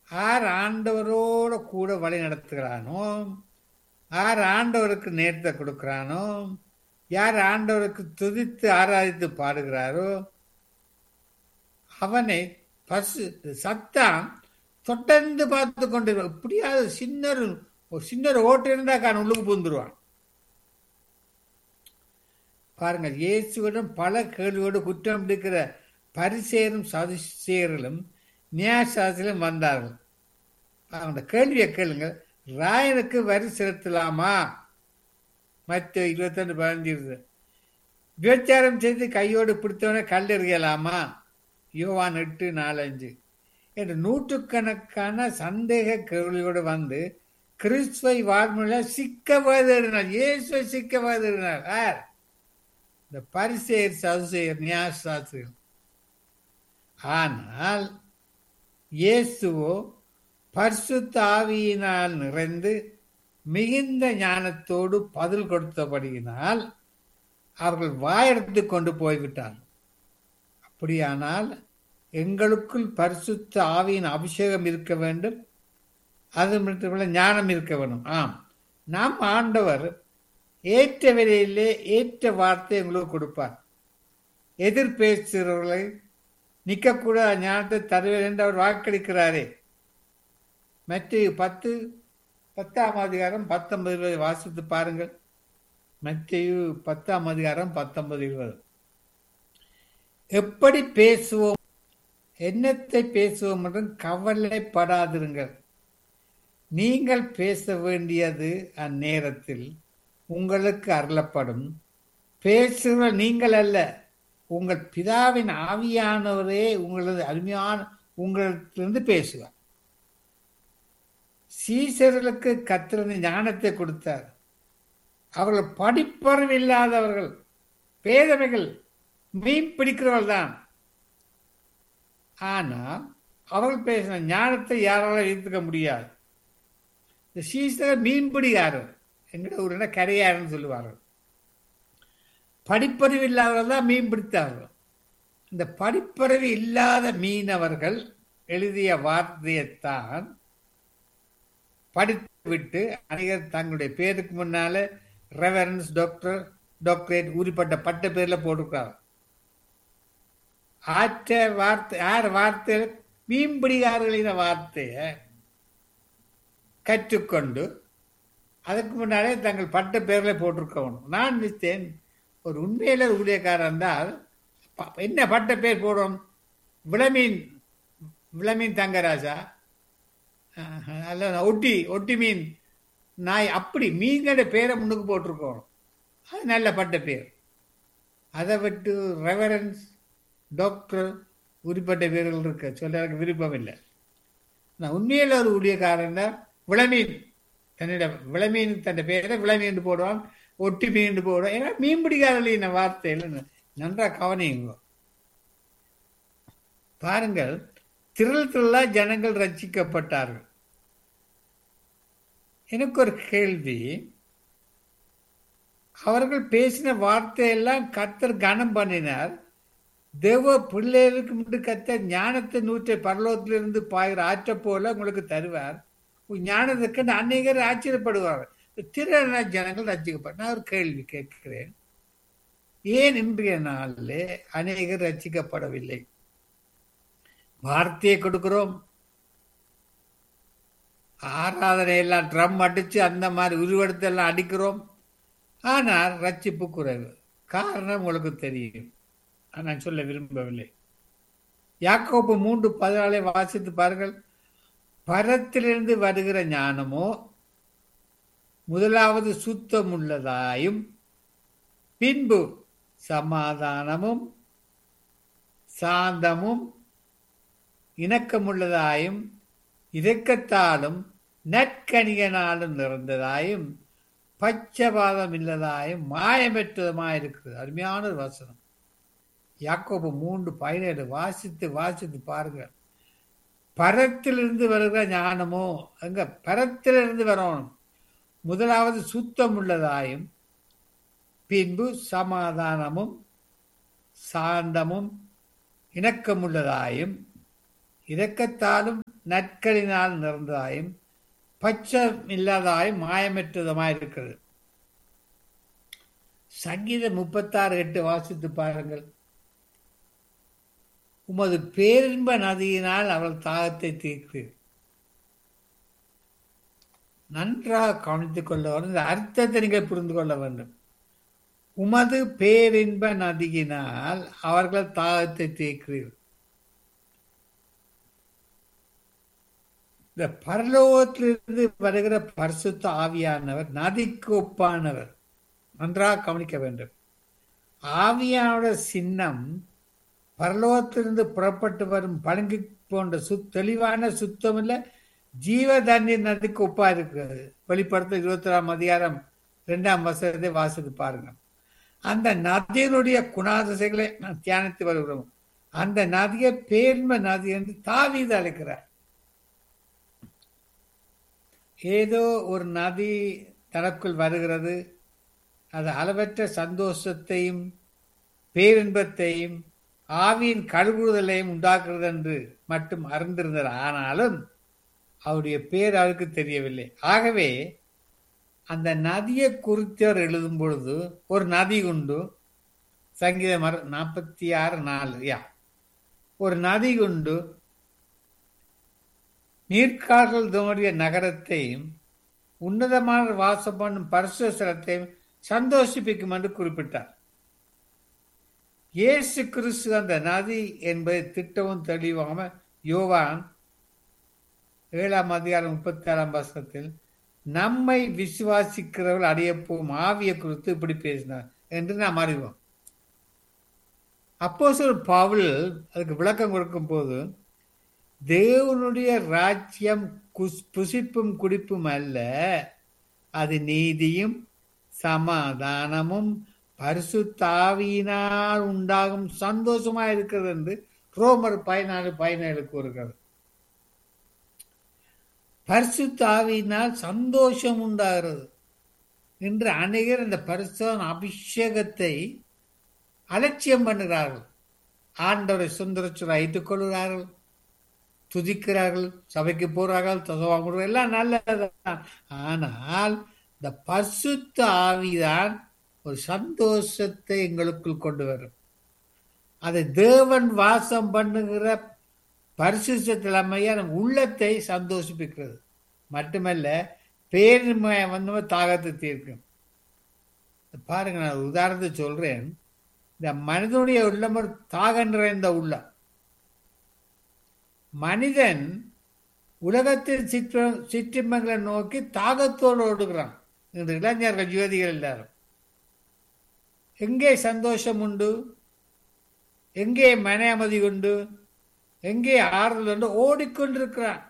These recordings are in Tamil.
ஆர் ஆண்டவரோட கூட வழி நடத்துகிறானோ யார் ஆண்டவருக்கு நேரத்தை கொடுக்கிறானோ யார் ஆண்டவருக்கு துதித்து ஆராதித்து பாடுகிறாரோ அவனை பசு சத்தம் தொடர்ந்து பார்த்து கொண்டு இப்படியாவது சின்ன ஒரு சின்ன ஒரு ஓட்டு இருந்தா கான் உள்ளுக்கு பூந்துருவான் பாருங்கள் இயேசுவிடம் பல கேள்வியோடு குற்றம் பிடிக்கிற பரிசேரும் சதுசேர்களும் நியாசாசிலும் வந்தார்கள் அந்த கேள்வியை கேளுங்க ராயனுக்கு வரி செலுத்தலாமா மற்ற இருபத்தொன்று பதினஞ்சு விபச்சாரம் செய்து கையோடு பிடித்தவனை கல்லெறியலாமா யோவான் எட்டு நாலஞ்சு என்று நூற்றுக்கணக்கான சந்தேக கேள்வியோடு வந்து கிறிஸ்துவை வாழ்முறையில சிக்க வாதினார் இயேசுவை சிக்க வாதினார் யார் இந்த பரிசேர் சதுசேர் நியாசாசிரியர் ஆனால் இயேசுவோ பரிசுத்த ஆவியினால் நிறைந்து மிகுந்த ஞானத்தோடு பதில் கொடுத்தபடியினால் அவர்கள் வாயெடுத்து கொண்டு போய்விட்டார் அப்படியானால் எங்களுக்குள் பரிசுத்த ஆவியின் அபிஷேகம் இருக்க வேண்டும் அது மட்டுமல்ல ஞானம் இருக்க வேண்டும் ஆம் நாம் ஆண்டவர் ஏற்ற விலையிலே ஏற்ற வார்த்தை உங்களுக்கு கொடுப்பார் எதிர் பேசுகிறவர்களை நிற்கக்கூடாத ஞானத்தை தருவேன் என்று அவர் வாக்களிக்கிறாரே மற்ற பத்து பத்தாம் அதிகாரம் பத்தொன்பது இருபது வாசித்து பாருங்கள் மத்திய பத்தாம் அதிகாரம் பத்தொன்பது இருபது எப்படி பேசுவோம் என்னத்தை பேசுவோம் என்றும் கவலைப்படாதிருங்கள் நீங்கள் பேச வேண்டியது அந்நேரத்தில் உங்களுக்கு அருளப்படும் பேசுகிற நீங்கள் அல்ல உங்கள் பிதாவின் ஆவியானவரே உங்களது அருமையான உங்களிடத்திலிருந்து பேசுவார் சீசர்களுக்கு கத்திரந்த ஞானத்தை கொடுத்தார் அவர்கள் படிப்பறிவு இல்லாதவர்கள் பேதமைகள் மீன் பிடிக்கிறவர்கள் தான் ஆனால் அவர்கள் பேசின ஞானத்தை யாராலும் எடுத்துக்க முடியாது இந்த சீசர் மீன்பிடிக்காரர் எங்கட ஊரில் கரையாருன்னு சொல்லுவார்கள் படிப்பறிவு இல்லாதவர்கள் தான் மீன் பிடித்தார்கள் இந்த படிப்பறிவு இல்லாத மீனவர்கள் எழுதிய வார்த்தையைத்தான் படித்து விட்டு அநேகர் தங்களுடைய பேருக்கு முன்னால ரெவரன்ஸ் டாக்டர் டாக்டரேட் உரிப்பட்ட பட்ட பேர்ல போட்டிருக்காங்க ஆற்ற வார்த்தை யார் வார்த்தை மீன்பிடிகாரர்களின வார்த்தையை கற்றுக்கொண்டு அதுக்கு முன்னாலே தங்கள் பட்ட பேர்ல போட்டிருக்கணும் நான் நினைத்தேன் ஒரு உண்மையில ஊழியக்காரர் இருந்தால் என்ன பட்ட பேர் போடுறோம் விளமீன் விளமீன் தங்கராஜா அல்ல ஒட்டி ஒட்டி மீன் நாய் அப்படி மீன்களோட பேரை முன்னுக்கு போட்டிருக்கோம் அது நல்ல பட்ட பேர் அதை விட்டு ரெவரன்ஸ் டாக்டர் உரிப்பட்ட பேர்கள் இருக்க சொல்ல எனக்கு விருப்பம் இல்லை நான் உண்மையில் ஒரு ஊழியக்காரன் விளமீன் தன்னிட விளமீன் தன் பேரை விளமீன் போடுவான் ஒட்டி மீன் போடுவான் ஏன்னா மீன் பிடிக்காத வார்த்தையில் நன்றாக கவனிங்க பாருங்கள் திரள் திரளா ஜனங்கள் ரட்சிக்கப்பட்டார்கள் எனக்கு ஒரு கேள்வி அவர்கள் பேசின வார்த்தையெல்லாம் கத்தர் கனம் பண்ணினார் தேவ பிள்ளைகளுக்கு முன்பு கத்த ஞானத்தை நூற்றை பரலோகத்திலிருந்து பாயிற ஆற்ற போல உங்களுக்கு தருவார் ஞானத்துக்கு அநேகர் ஆச்சரியப்படுவார் திரள ஜனங்கள் ரசிக்கப்பட்ட நான் ஒரு கேள்வி கேட்கிறேன் ஏன் இன்றைய நாளில் அநேகர் ரசிக்கப்படவில்லை வார்த்தையை கொடுக்கிறோம் ஆராதனை எல்லாம் ட்ரம் அடிச்சு அந்த மாதிரி உருவெடுத்தெல்லாம் அடிக்கிறோம் ஆனால் ரட்சிப்பு குறைவு காரணம் உங்களுக்கு தெரியும் நான் சொல்ல விரும்பவில்லை யாக்கோப்பு மூன்று பதினாலை வாசித்து பாருங்கள் பரத்திலிருந்து வருகிற ஞானமோ முதலாவது சுத்தம் உள்ளதாயும் பின்பு சமாதானமும் சாந்தமும் இணக்கமுள்ளதாயும் இரக்கத்தாலும் நற்கணிகனாலும் நிறந்ததாயும் பச்சபாதம் இல்லதாயும் மாயமற்றதுமாயிருக்கிறது அருமையான ஒரு வசனம் யாக்கோபு மூன்று பதினேழு வாசித்து வாசித்து பாருங்க பரத்திலிருந்து வருகிற ஞானமோ அங்க பரத்திலிருந்து வரணும் முதலாவது சுத்தம் உள்ளதாயும் பின்பு சமாதானமும் சாந்தமும் இணக்கமுள்ளதாயும் இரக்கத்தாலும் நற்களினால் நிறந்ததாயும் பச்சம் இல்லாதாயும் மாயமற்றதுமாயிருக்கிறது சங்கீதம் முப்பத்தாறு எட்டு வாசித்து பாருங்கள் உமது பேரின்ப நதியினால் அவள் தாகத்தை தீர்க்கிறீர் நன்றாக கவனித்துக் கொள்ள வேண்டும் இந்த அர்த்தத்தை நீங்கள் புரிந்து கொள்ள வேண்டும் உமது பேரின்ப நதியினால் அவர்கள் தாகத்தை தீர்க்கிறீர் இந்த பரலோகத்திலிருந்து வருகிற பரிசுத்த ஆவியானவர் நதிக்கு ஒப்பானவர் நன்றாக கவனிக்க வேண்டும் ஆவியானோட சின்னம் பரலோகத்திலிருந்து புறப்பட்டு வரும் பழங்கி போன்ற சுத் தெளிவான சுத்தமில்ல ஜீவ தண்ணீர் நதிக்கு ஒப்பா இருக்கிறது வெளிப்படுத்த இருபத்தி ஆறாம் அதிகாரம் இரண்டாம் வசனத்தை வாசித்து பாருங்க அந்த நதியினுடைய குணாதிசைகளை நான் தியானித்து வருகிறோம் அந்த நதியை பேர்ம நதி என்று தாவீது அழைக்கிறார் ஏதோ ஒரு நதி தனக்குள் வருகிறது அது அளவற்ற சந்தோஷத்தையும் பேரின்பத்தையும் ஆவியின் கழுகுதலையும் உண்டாக்குறது என்று மட்டும் அறிந்திருந்தார் ஆனாலும் அவருடைய பேர் அவருக்கு தெரியவில்லை ஆகவே அந்த நதியை குறித்து அவர் எழுதும் பொழுது ஒரு நதி உண்டு சங்கீதம் நாற்பத்தி ஆறு நாலு யா ஒரு நதி உண்டு நீர்க்கால்கள் தோன்றிய நகரத்தையும் உன்னதமான வாசம் பண்ணும் பரிசுரத்தையும் சந்தோஷிப்பிக்கும் என்று குறிப்பிட்டார் இயேசு கிறிஸ்து அந்த நதி என்பதை திட்டவும் தெளிவாம யோவான் ஏழாம் அதிகாரம் முப்பத்தி ஆறாம் வருஷத்தில் நம்மை விசுவாசிக்கிறவர்கள் அடைய போகும் ஆவியை குறித்து இப்படி பேசினார் என்று நாம் அறிவோம் அப்போ சொல் பவுல் அதுக்கு விளக்கம் கொடுக்கும் போது தேவனுடைய ராஜ்யம் புசிப்பும் குடிப்பும் அல்ல அது நீதியும் சமாதானமும் பரிசு தாவியினால் உண்டாகும் சந்தோஷமா இருக்கிறது என்று ரோமர் பதினாலு பதினேழு கூறுகிறது பரிசு தாவியினால் சந்தோஷம் உண்டாகிறது என்று அநேகர் இந்த பரிசுத்த அபிஷேகத்தை அலட்சியம் பண்ணுகிறார்கள் ஆண்டவரை சுந்தரச்சுரை வைத்துக் கொள்கிறார்கள் துதிக்கிறார்கள் சபைக்கு போறார்கள் தசவாங்க எல்லாம் நல்லதுதான் ஆனால் இந்த பரிசுத்த ஆவிதான் ஒரு சந்தோஷத்தை எங்களுக்குள் கொண்டு வரும் அதை தேவன் வாசம் பண்ணுகிற பரிசுத்த தலைமையா நம் உள்ளத்தை சந்தோஷிப்பிக்கிறது மட்டுமல்ல பேருமை வந்து தாகத்தை தீர்க்கும் பாருங்க நான் உதாரணத்தை சொல்றேன் இந்த மனிதனுடைய உள்ளம் ஒரு தாகம் நிறைந்த உள்ளம் மனிதன் உலகத்தின் சிற்ற சிற்றின்பங்களை நோக்கி தாகத்தோடு ஓடுகிறான் இந்த இளைஞர்கள் ஜோதிகள் எல்லாரும் எங்கே சந்தோஷம் உண்டு எங்கே மன அமைதி உண்டு எங்கே ஆறுதல் உண்டு ஓடிக்கொண்டிருக்கிறான்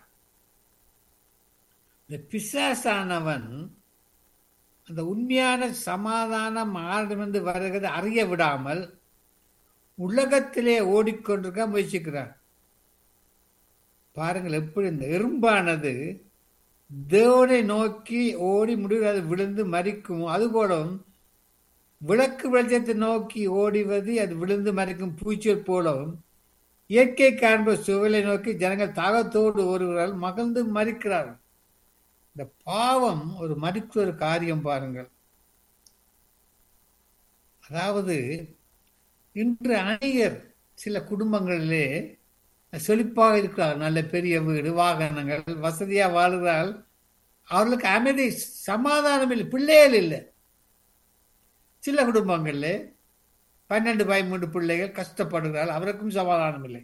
இந்த பிசாசானவன் அந்த உண்மையான சமாதானம் ஆழ்ந்து வருகிறது அறிய விடாமல் உலகத்திலே ஓடிக்கொண்டிருக்க முயற்சிக்கிறான் பாருங்கள் எப்படி இந்த எறும்பானது தேவனை நோக்கி ஓடி முடிவு அது விழுந்து மறிக்கும் அதுபோலவும் விளக்கு வெளிச்சத்தை நோக்கி ஓடிவது அது விழுந்து மறைக்கும் பூச்சியல் போலவும் இயற்கை காண்ப சுவலை நோக்கி ஜனங்கள் தாகத்தோடு ஒருவரால் மகிழ்ந்து மறிக்கிறார்கள் இந்த பாவம் ஒரு மறிக்கிற ஒரு காரியம் பாருங்கள் அதாவது இன்று அநேகர் சில குடும்பங்களிலே செழிப்பாக இருக்கிறார் நல்ல பெரிய வீடு வாகனங்கள் வசதியா வாழ்கிறார்கள் அவர்களுக்கு அமைதி சமாதானம் இல்லை பிள்ளைகள் இல்லை சில குடும்பங்கள்ல பன்னெண்டு பதிமூன்று பிள்ளைகள் கஷ்டப்படுகிறார்கள் அவருக்கும் சமாதானம் இல்லை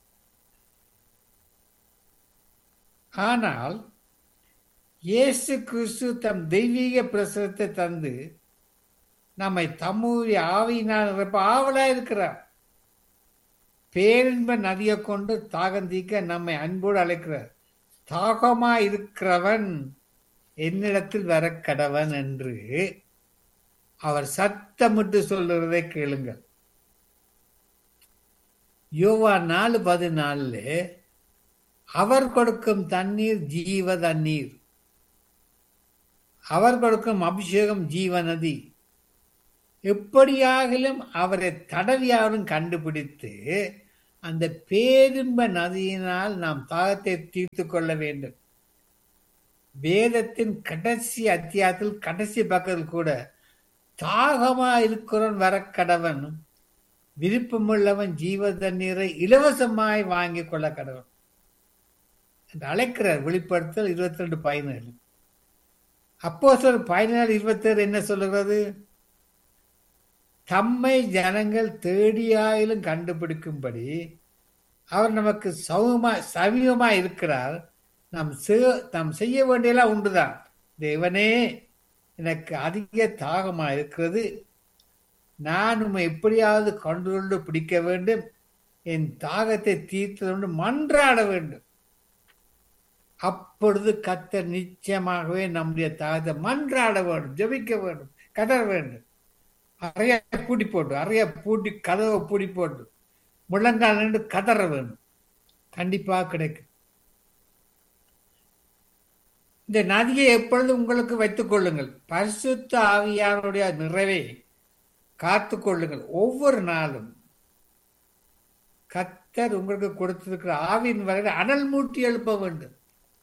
ஆனால் இயேசு கிறிஸ்து தம் தெய்வீக பிரசனத்தை தந்து நம்மை தம்முடைய ஆவியினால் நிரப்ப ஆவலா இருக்கிறார் பேரின்ப நதியை கொண்டு தாகம் தீக்க நம்மை அன்போடு அழைக்கிறார் தாகமா இருக்கிறவன் என்னிடத்தில் வர கடவன் என்று அவர் சத்தமிட்டு சொல்லுறதை கேளுங்கள் யோவா நாலு பதினாலுல அவர் கொடுக்கும் தண்ணீர் ஜீவ தண்ணீர் அவர் கொடுக்கும் அபிஷேகம் ஜீவ நதி எப்படியாகிலும் அவரை தடவியாரும் கண்டுபிடித்து அந்த பேரின்ப நதியினால் நாம் தாகத்தை தீர்த்து கொள்ள வேண்டும் வேதத்தின் கடைசி அத்தியாயத்தில் கடைசி பக்கத்தில் கூட தாகமா இருக்கிறவன் வர கடவன் விருப்பமுள்ளவன் ஜீவ தண்ணீரை இலவசமாய் வாங்கி கொள்ள கடவன் என்று அழைக்கிறார் வெளிப்படுத்தல் இருபத்தி ரெண்டு பதினேழு அப்போ சொல் பதினேழு இருபத்தேழு என்ன சொல்லுகிறது தம்மை ஜனங்கள் தேடியாயிலும் கண்டுபிடிக்கும்படி அவர் நமக்கு சௌமா சமீபமா இருக்கிறார் நாம் நாம் செய்ய வேண்டியெல்லாம் உண்டுதான் தேவனே எனக்கு அதிக தாகமா இருக்கிறது நான் உண்மை எப்படியாவது கொண்டு பிடிக்க வேண்டும் என் தாகத்தை தீர்த்து மன்றாட வேண்டும் அப்பொழுது கத்தர் நிச்சயமாகவே நம்முடைய தாகத்தை மன்றாட வேண்டும் ஜபிக்க வேண்டும் கதற வேண்டும் அறைய பூட்டி போட்டு அறைய பூட்டி கதவை பூட்டி போட்டு முழங்கால் நின்று கதற வேண்டும் கண்டிப்பாக கிடைக்கும் இந்த நதியை எப்பொழுது உங்களுக்கு வைத்துக் கொள்ளுங்கள் பரிசுத்த ஆவியானுடைய நிறைவை காத்து கொள்ளுங்கள் ஒவ்வொரு நாளும் கத்தர் உங்களுக்கு கொடுத்திருக்கிற ஆவியின் வரையில் அனல் மூட்டி எழுப்ப வேண்டும்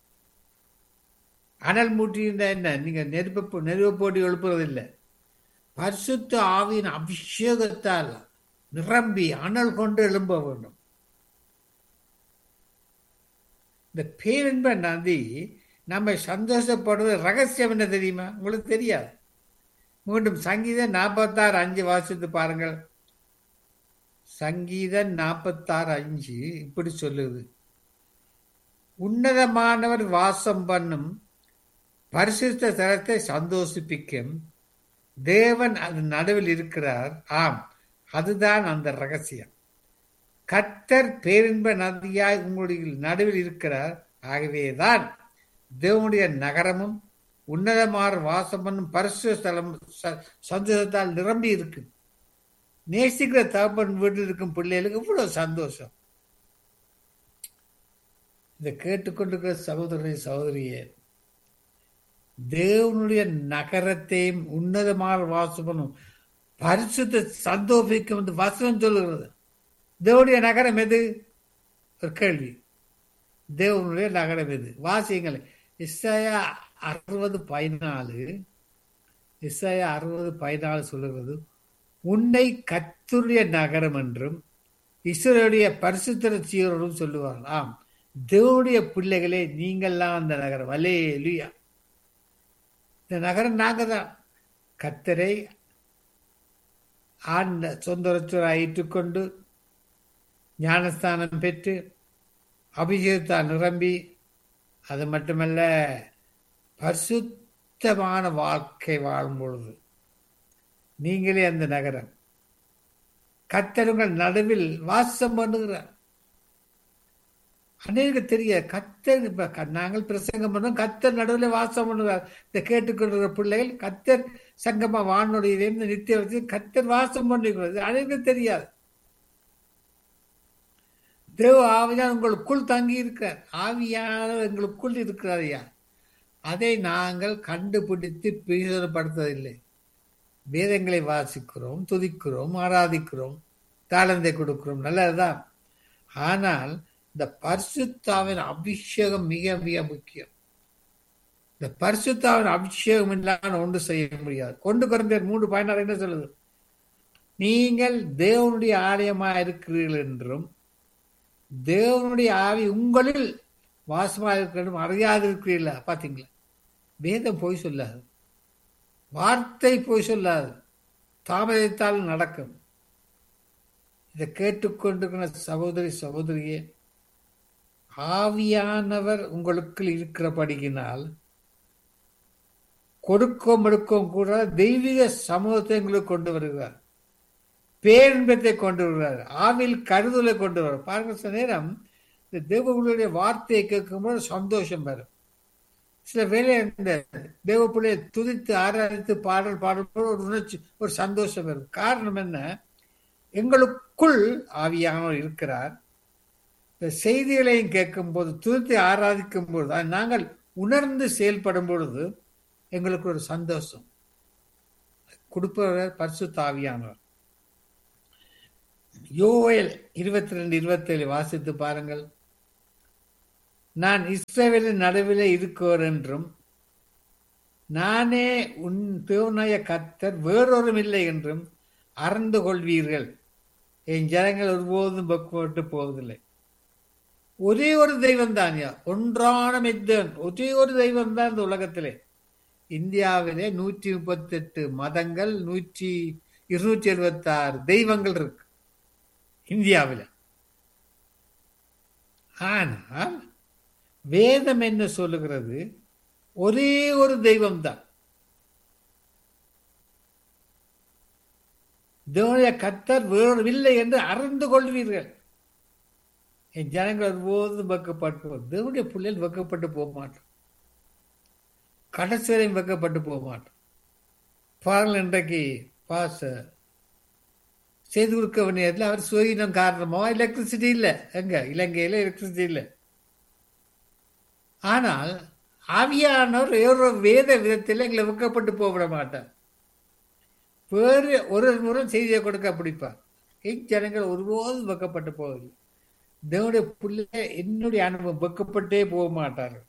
அனல் மூட்டி என்ன நீங்க நெருப்பு நெருப்பு போட்டு எழுப்புறது இல்லை பரிசுத்த ஆவியின் அபிஷேகத்தால் நிரம்பி அனல் கொண்டு எழும்ப வேண்டும் இந்த பேரின்ப நதி நம்ம சந்தோஷப்படுறது ரகசியம் என்ன தெரியுமா உங்களுக்கு தெரியாது மீண்டும் சங்கீதம் நாற்பத்தாறு அஞ்சு வாசித்து பாருங்கள் சங்கீதம் நாற்பத்தாறு அஞ்சு இப்படி சொல்லுது உன்னதமானவர் வாசம் பண்ணும் பரிசுத்த தரத்தை சந்தோஷிப்பிக்கும் தேவன் அது நடுவில் இருக்கிறார் ஆம் அதுதான் அந்த ரகசியம் கத்தர் பேரின்ப நதியாய் உங்களுடைய நடுவில் இருக்கிறார் ஆகவேதான் தேவனுடைய நகரமும் உன்னதமான வாசம் பண்ணும் பரிசு ஸ்தலம் சந்தோஷத்தால் நிரம்பி இருக்கு நேசிக்கிற தகப்பன் வீட்டில் இருக்கும் பிள்ளைகளுக்கு இவ்வளவு சந்தோஷம் இதை கேட்டுக்கொண்டிருக்கிற சகோதரனை சகோதரியே தேவனுடைய நகரத்தையும் உன்னதமான வாசம் பண்ணும் பரிசுத்த சந்தோஷிக்கும் என்று வசனம் சொல்லுகிறது தேவனுடைய நகரம் எது ஒரு கேள்வி தேவனுடைய நகரம் எது வாசியங்கள் இஸ்ஸாயா அறுபது பதினாலு இஸ்ஸாயா அறுபது பதினாலு சொல்லுகிறது உன்னை கத்துடைய நகரம் என்றும் இஸ்வருடைய பரிசுத்தர சீரோடும் சொல்லுவார்கள் ஆம் தேவனுடைய பிள்ளைகளே நீங்கள்லாம் அந்த நகரம் அலே லுயா இந்த நகரம் நாங்க தான் கத்தரை ஆண்ட சொந்தரச்சராக ஏற்றுக்கொண்டு ஞானஸ்தானம் பெற்று அபிஷேகத்தால் நிரம்பி அது மட்டுமல்ல பரிசுத்தமான வாழ்க்கை வாழும் பொழுது நீங்களே அந்த நகரம் கத்தருங்கள் நடுவில் வாசம் பண்ணுகிறார் அநேக தெரிய கத்தர் இப்ப நாங்கள் பிரசங்கம் பண்ணோம் கத்தர் நடுவில் வாசம் பண்ணுவார் இந்த கேட்டுக்கொண்டிருக்கிற பிள்ளைகள் கத்தர் சங்கமா வானுடைய நித்திய வச்சு கத்தர் வாசம் பண்ணுகிறது அநேக தெரியாது தேவ ஆவியார் உங்களுக்குள் தங்கி இருக்கிறார் ஆவியானவர் எங்களுக்குள் இருக்கிறார் ஐயா அதை நாங்கள் கண்டுபிடித்து பிரயோஜனப்படுத்துவதில்லை வேதங்களை வாசிக்கிறோம் துதிக்கிறோம் ஆராதிக்கிறோம் தாளந்தை கொடுக்கிறோம் நல்லதுதான் ஆனால் இந்த பரிசுத்தாவின் அபிஷேகம் மிக மிக முக்கியம் இந்த பரிசுத்தாவின் அபிஷேகம் இல்லாமல் ஒன்று செய்ய முடியாது கொண்டு குறைந்த மூன்று பயனாளர் என்ன சொல்லுது நீங்கள் தேவனுடைய ஆலயமா இருக்கிறீர்கள் என்றும் தேவனுடைய ஆவி உங்களில் வாசமாக இருக்கணும் அறியாது இருக்கிறீர்களா பார்த்தீங்களா வேதம் போய் சொல்லாது வார்த்தை போய் சொல்லாது தாமதித்தால் நடக்கும் இதை கேட்டுக்கொண்டிருக்கிற சகோதரி சகோதரியே ஆவியானவர் உங்களுக்குள் இருக்கிறபடியினால் கொடுக்கும் எடுக்கவும் கூட தெய்வீக சமூகத்தை எங்களுக்கு கொண்டு வருகிறார் பேரின்பத்தை கொண்டு வருகிறார் ஆவில் கருதலை கொண்டு வர பாருங்க சில நேரம் இந்த தேவர்களுடைய வார்த்தையை கேட்கும்போது சந்தோஷம் வரும் சில வேலை இந்த தேவ பிள்ளையை துதித்து ஆராதித்து பாடல் பாடும்போது ஒரு உணர்ச்சி ஒரு சந்தோஷம் வரும் காரணம் என்ன எங்களுக்குள் ஆவியானவர் இருக்கிறார் இந்த செய்திகளையும் கேட்கும் போது துதித்து ஆராதிக்கும் பொழுது நாங்கள் உணர்ந்து செயல்படும் பொழுது எங்களுக்கு ஒரு சந்தோஷம் கொடுப்பவர் பரிசு தாவியானவர் யோவேல் இருபத்தி ரெண்டு இருபத்தேழு வாசித்து பாருங்கள் நான் இஸ்ரவேலின் நடுவிலே இருக்கிறோர் என்றும் நானே உன் தேவனாய கத்தர் வேறொரும் இல்லை என்றும் அறிந்து கொள்வீர்கள் என் ஜனங்கள் ஒருபோதும் பக்குவட்டு போவதில்லை ஒரே ஒரு தெய்வம் தான் ஒன்றான மெத்தன் ஒரே ஒரு தெய்வம் தான் இந்த உலகத்திலே இந்தியாவிலே நூற்றி முப்பத்தி எட்டு மதங்கள் நூற்றி இருநூற்றி எழுபத்தி ஆறு தெய்வங்கள் இருக்கு இந்தியாவில் ஆனால் வேதம் என்ன சொல்லுகிறது ஒரே ஒரு தெய்வம் தான் தேவனுடைய கத்தர் வேறவில்லை என்று அறிந்து கொள்வீர்கள் என் ஜனங்கள் ஒருபோதும் வெக்கப்பட்டு தேவனுடைய பிள்ளைகள் வெக்கப்பட்டு போக மாட்டோம் கடைசி வரையும் வெக்கப்பட்டு போக மாட்டோம் பாருங்கள் இன்றைக்கு பாச செய்து கொடுக்க வேண்டியதில் அவர் சுயினம் காரணமோ எலக்ட்ரிசிட்டி இல்லை எங்க இலங்கையில் எலக்ட்ரிசிட்டி இல்லை ஆனால் ஆவியானவர் வேறு வேத விதத்தில் எங்களை வெக்கப்பட்டு போவிட மாட்டார் வேறு ஒரு முறை செய்தியை கொடுக்க பிடிப்பார் ஜனங்கள் ஒருபோதும் வெக்கப்பட்டு போவதில்லை தேவனுடைய பிள்ளை என்னுடைய அனுபவம் வெக்கப்பட்டே போக மாட்டார்கள்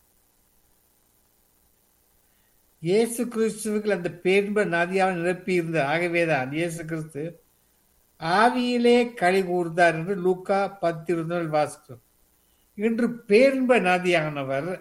இயேசு கிறிஸ்துவுக்கு அந்த பேன்ப நதியாக நிரப்பி இருந்தார் ஆகவேதான் இயேசு கிறிஸ்து ஆவியிலே களி கூர்ந்தார் என்று லூக்கா பத்து இருந்தவர்கள் வாசிக்கிறோம் இன்று பேன்ப நதியானவர்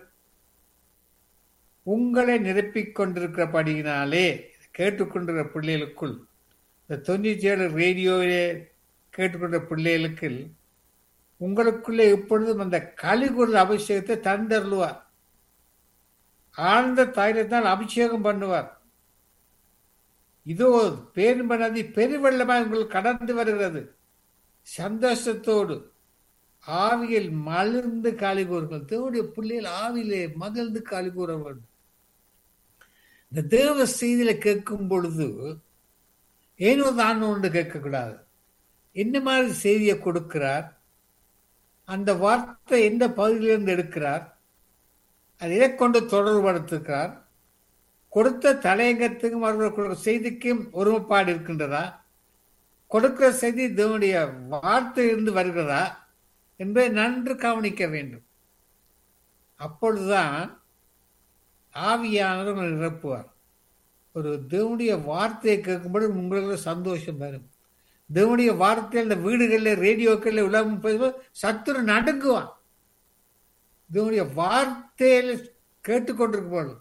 உங்களை நிரப்பிக் கொண்டிருக்கிறபடியினாலே கேட்டுக்கொண்டிருக்கிற பிள்ளைகளுக்குள் இந்த தொண்ணூற்றி ஏழு ரேடியோவிலே கேட்டுக்கொண்ட பிள்ளைகளுக்கு உங்களுக்குள்ளே எப்பொழுதும் அந்த கலிகுரல் அபிஷேகத்தை தந்தருளுவார் ஆழ்ந்த தைரியத்தால் அபிஷேகம் பண்ணுவார் இதோ பேரும்ப நதி பெருவெள்ளமாக உங்களுக்கு கடந்து வருகிறது சந்தோஷத்தோடு ஆவியில் மலர்ந்து காலி கூறுங்கள் தேவனுடைய பிள்ளைகள் ஆவியிலே மகிழ்ந்து காலி கூற வேண்டும் இந்த தேவ செய்தியில கேட்கும் பொழுது ஏனோ தான் ஒன்று கேட்கக்கூடாது என்ன மாதிரி செய்தியை கொடுக்கிறார் அந்த வார்த்தை எந்த பகுதியிலிருந்து எடுக்கிறார் அது எதை கொண்டு தொடர்படுத்துகிறார் கொடுத்த தலையங்கத்துக்கும் அவர்கள் கொடுக்கிற செய்திக்கும் ஒருமைப்பாடு இருக்கின்றதா கொடுக்கிற செய்தி தேவனுடைய வார்த்தையிலிருந்து வருகிறதா என்பதை நன்று கவனிக்க வேண்டும் அப்பொழுதுதான் ஆவியானவர் உங்களை நிரப்புவார் ஒரு தேவனுடைய வார்த்தையை கேட்கும்போது உங்களுக்கு சந்தோஷம் வரும் தேவனுடைய வார்த்தையில் இந்த வீடுகளில் ரேடியோக்களில் உலகம் பேசும்போது சத்துரு நடுங்குவான் தேவனுடைய வார்த்தையில் கேட்டுக்கொண்டிருக்கும் போது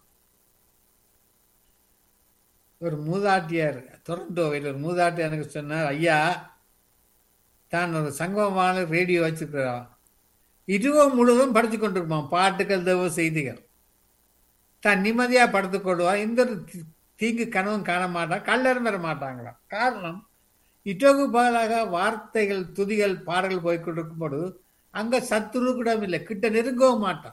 ஒரு மூதாட்டியார் டொரண்டோவில் ஒரு மூதாட்டி எனக்கு சொன்னார் ஐயா தான் ஒரு சங்கமமான ரேடியோ வச்சிருக்கிறான் இதுவும் முழுவதும் படித்து கொண்டிருப்பான் பாட்டுகள் தேவ செய்திகள் தான் நிம்மதியாக படுத்துக் கொள்வான் எந்த ஒரு தீங்கு கனவும் காண மாட்டான் கல்லறம் வர மாட்டாங்களாம் காரணம் இட்டோக்கு பதிலாக வார்த்தைகள் துதிகள் பாடல்கள் போய் கொண்டிருக்கும் பொழுது அங்க சத்துரு கூட இல்லை கிட்ட நெருங்கவும் மாட்டான்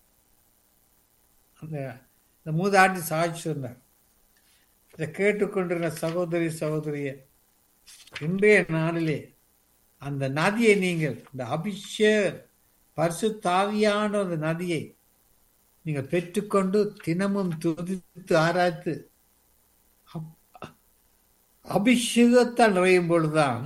அந்த இந்த மூதாட்டி சாட்சி சொன்னார் இதை கேட்டுக்கொண்டிருந்த சகோதரி சகோதரிய இன்றைய நாளிலே அந்த நதியை நீங்கள் இந்த அபிஷேக் பரிசு தாவியான அந்த நதியை நீங்கள் பெற்றுக்கொண்டு தினமும் துதித்து ஆராய்த்து அபிஷேகத்தால் நிறையும் பொழுதுதான்